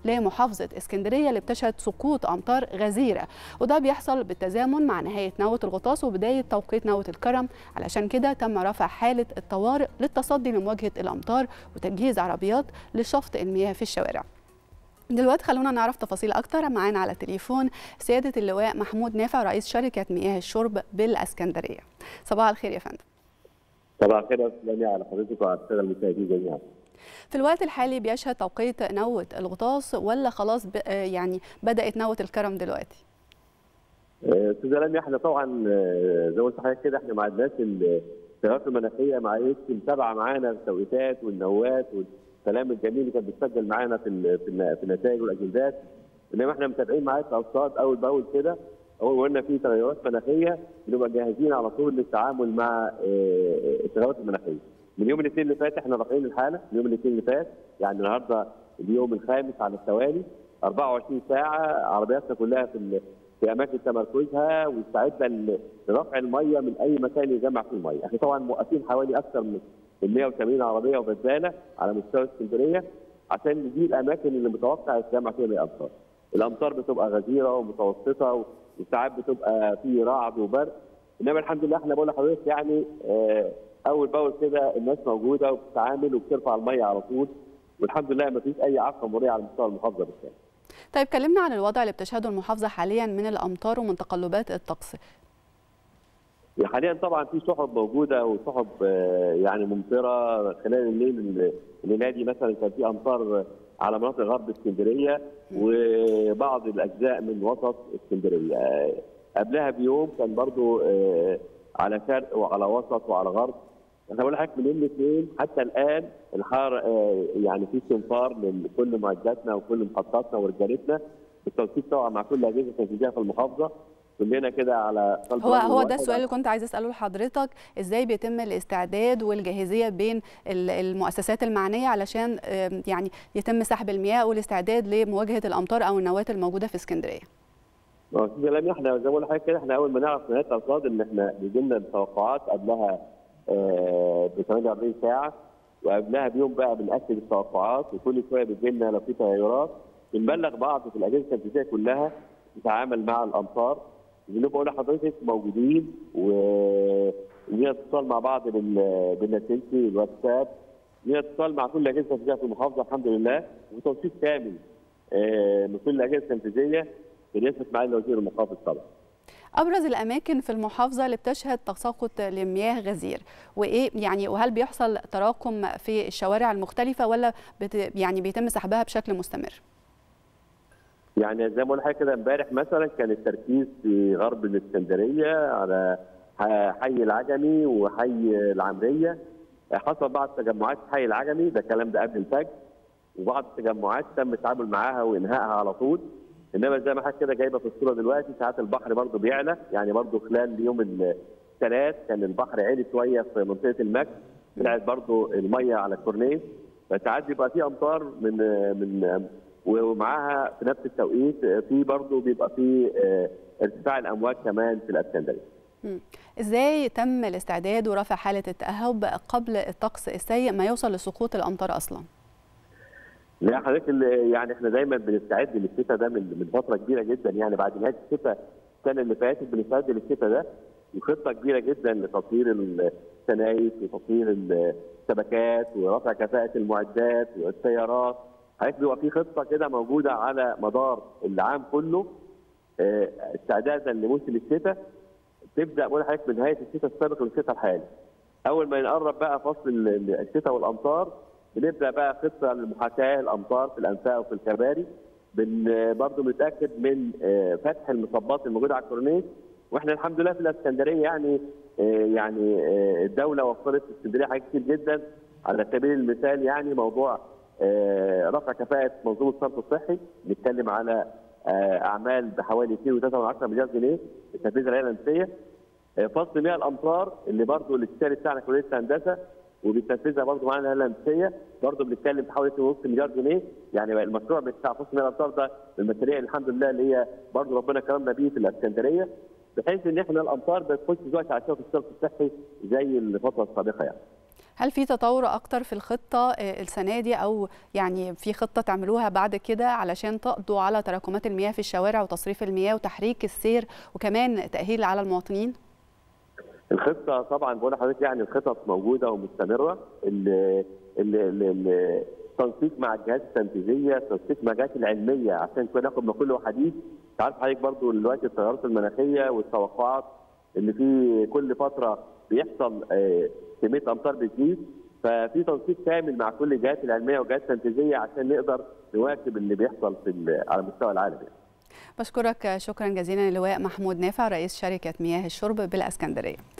لمحافظه اسكندريه اللي بتشهد سقوط امطار غزيره وده بيحصل بالتزامن مع نهايه نوه الغطاس وبدايه توقيت نوه الكرم علشان كده تم رفع حاله الطوارئ للتصدي لمواجهه الامطار وتجهيز عربيات لشفط المياه في الشوارع دلوقتي خلونا نعرف تفاصيل اكتر معانا على التليفون سياده اللواء محمود نافع رئيس شركه مياه الشرب بالاسكندريه صباح الخير يا فندم صباح الخير يا استاذ على حضرتك وعلى الساده المشاهدين جميعا في الوقت الحالي بيشهد توقيت نوة الغطاس ولا خلاص ب... يعني بدأت نوة الكرم دلوقتي؟ استاذ لميا احنا طبعا زي ما قلت لحضرتك كده احنا ما عندناش التغيرات المناخيه مع يمكن متابعه معانا التوقيتات والنوات والكلام الجميل اللي كان بيتسجل معانا في في النتائج والاجندات انما احنا متابعين معاك الارصاد اول باول كده اول ما قلنا في تغيرات مناخيه بنبقى جاهزين على طول للتعامل مع التغيرات المناخيه. من يوم الاثنين اللي فات احنا رافعين الحاله من يوم الاثنين اللي فات يعني النهارده اليوم الخامس على التوالي 24 ساعه عربياتنا كلها في في اماكن تمركزها واستعدنا لرفع الميه من اي مكان يجمع فيه الميه، احنا طبعا موقفين حوالي اكثر من 180 عربيه وبداله على مستوى اسكندريه عشان دي الاماكن اللي متوقع يتجمع فيها الامطار. الامطار بتبقى غزيره ومتوسطه وساعات بتبقى في رعد وبرق انما الحمد لله احنا بقول لحضرتك يعني اه اول باول كده الناس موجوده وبتتعامل وبترفع الميه على طول والحمد لله ما فيش اي اعاقه مروريه على مستوى المحافظه بالكامل. طيب كلمنا عن الوضع اللي بتشهده المحافظه حاليا من الامطار ومن تقلبات الطقس. حاليا طبعا في سحب موجوده وسحب يعني ممطره خلال الليل الليله دي مثلا كان في امطار على مناطق غرب اسكندريه وبعض الاجزاء من وسط اسكندريه. قبلها بيوم كان برضو على شرق وعلى وسط وعلى غرب انا بقول لحضرتك من يوم الاثنين حتى الان الحار يعني في استنفار لكل معداتنا وكل محطاتنا ورجالتنا بالتوثيق طبعا مع كل اجهزه التنفيذيه في المحافظه كلنا كده على قلب هو هو ده السؤال اللي كنت عايز اساله لحضرتك ازاي بيتم الاستعداد والجاهزيه بين المؤسسات المعنيه علشان يعني يتم سحب المياه والاستعداد لمواجهه الامطار او النواه الموجوده في اسكندريه استاذ لميا احنا زي ما بقول لحضرتك كده احنا اول ما نعرف نهايه الارصاد ان احنا بيجي لنا التوقعات قبلها ب 48 ساعه وقبلها بيوم بقى بنأكد التوقعات وكل شويه بيجي لنا لو في تغيرات بنبلغ بعض في الاجهزه التنفيذيه كلها تتعامل مع الامطار اللي بقول لحضرتك موجودين ولينا اتصال مع بعض باللاسلكي الواتساب لينا اتصال مع كل الاجهزه التنفيذيه في المحافظه الحمد لله وتوثيق كامل من كل الاجهزه التنفيذيه برئاسه معالي وزير المحافظ طبعا. ابرز الاماكن في المحافظه اللي بتشهد تساقط لمياه غزير وايه يعني وهل بيحصل تراكم في الشوارع المختلفه ولا بت يعني بيتم سحبها بشكل مستمر؟ يعني زي ما قلنا كده امبارح مثلا كان التركيز في غرب الاسكندريه على حي العجمي وحي العمريه حصل بعض التجمعات في حي العجمي ده الكلام ده قبل الفجر وبعض التجمعات تم التعامل معاها وانهائها على طول انما زي ما حضرتك كده جايبه في الصوره دلوقتي ساعات البحر برضه بيعلى يعني برضه خلال يوم الثلاث كان البحر عالي شويه في منطقه المك طلعت برضه الميه على الكورنيش فساعات بيبقى في امطار من من ومعاها في نفس التوقيت في برضه بيبقى في ارتفاع الامواج كمان في الاسكندريه. ازاي تم الاستعداد ورفع حاله التاهب قبل الطقس السيء ما يوصل لسقوط الامطار اصلا؟ لا حضرتك يعني احنا دايما بنستعد للشتاء ده من من فتره كبيره جدا يعني بعد نهايه الشتاء السنه اللي فاتت بنستعد للشتاء ده وخطه كبيره جدا لتطوير السنايس وتطوير الشبكات ورفع كفاءه المعدات والسيارات حضرتك بيبقى في خطه كده موجوده على مدار العام كله اه استعدادا لموسم الشتاء تبدا بقول لحضرتك من نهايه الشتاء السابق للشتاء الحالي. اول ما ينقرب بقى فصل الشتاء والامطار بنبدا بقى خطه لمحاكاه الامطار في الانفاق وفي الكباري برضه بنتاكد من فتح المصبات الموجوده على الكورنيش واحنا الحمد لله في الاسكندريه يعني يعني الدوله وفرت في اسكندريه حاجات كتير جدا على سبيل المثال يعني موضوع رفع كفاءه منظومه الصرف الصحي بنتكلم على اعمال بحوالي 2.3 مليار جنيه لتنفيذ الهيئه الهندسيه فصل مياه الامطار اللي برضه الاستشاري بتاعنا كليه الهندسه وبيتنفذها برضه معانا الهيئه الهندسيه برضه بنتكلم في حوالي 2.5 مليار جنيه يعني المشروع بتاع فصل مياه الامطار ده من المشاريع الحمد لله اللي هي برضه ربنا كرمنا بيه في الاسكندريه بحيث ان احنا الامطار ما تخش دلوقتي على الصرف الصحي زي الفتره السابقه يعني. هل في تطور اكتر في الخطه السنه دي او يعني في خطه تعملوها بعد كده علشان تقضوا على تراكمات المياه في الشوارع وتصريف المياه وتحريك السير وكمان تاهيل على المواطنين؟ الخطه طبعا بقول لحضرتك يعني الخطط موجوده ومستمره التنسيق مع الجهات التنفيذيه التنسيق مع الجهات العلميه عشان نكون ناخد من كل حديث عارف حضرتك برضو دلوقتي التغيرات المناخيه والتوقعات اللي في كل فتره بيحصل كميه امطار بتزيد ففي تنسيق كامل مع كل الجهات العلميه والجهات التنفيذيه عشان نقدر نواكب اللي بيحصل في على مستوى العالم يعني. بشكرك شكرا جزيلا اللواء محمود نافع رئيس شركه مياه الشرب بالاسكندريه